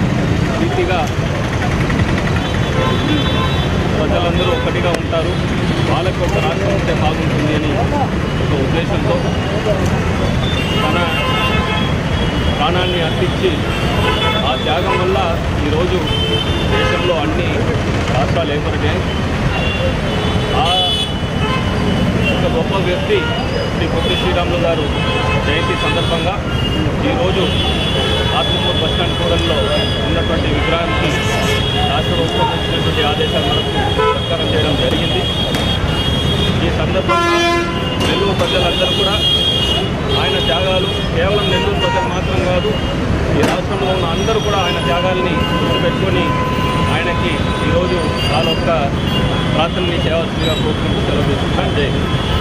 రీతిగా ప్రజలందరూ ఒకటిగా ఉంటారు వాళ్ళకి ఒక రాష్ట్రం ఉంటే బాగుంటుంది అని ఒక ఉద్దేశంతో తన ప్రాణాన్ని అర్పించి ఆ త్యాగం వల్ల ఈరోజు దేశంలో అన్ని రాష్ట్రాలు ఏర్పడినాయి ఆ ఒక గొప్ప వ్యక్తి శ్రీ పొట్టి శ్రీరాములు గారు జయంతి సందర్భంగా ఈరోజు ఆత్మకూరు బస్టాండ్ కూడల్లో ఉన్నటువంటి విగ్రహానికి రాష్ట్ర ప్రభుత్వం ఇచ్చినటువంటి ఆదేశాల మేరకు సత్కారం చేయడం జరిగింది ఈ సందర్భంగా నెల్లూరు ప్రజలందరూ కూడా ఆయన త్యాగాలు కేవలం నెల్లూరు ప్రజలు మాత్రం కాదు ఈ రాష్ట్రంలో ఉన్న అందరూ కూడా ఆయన త్యాగాల్ని గుర్తుపెట్టుకొని ఆయనకి ఈరోజు వాళ్ళ యొక్క ప్రార్థనని చేయవలసిందిగా కోరుకుంటూ సెలవు తీసుకుంటాను జై హింద్.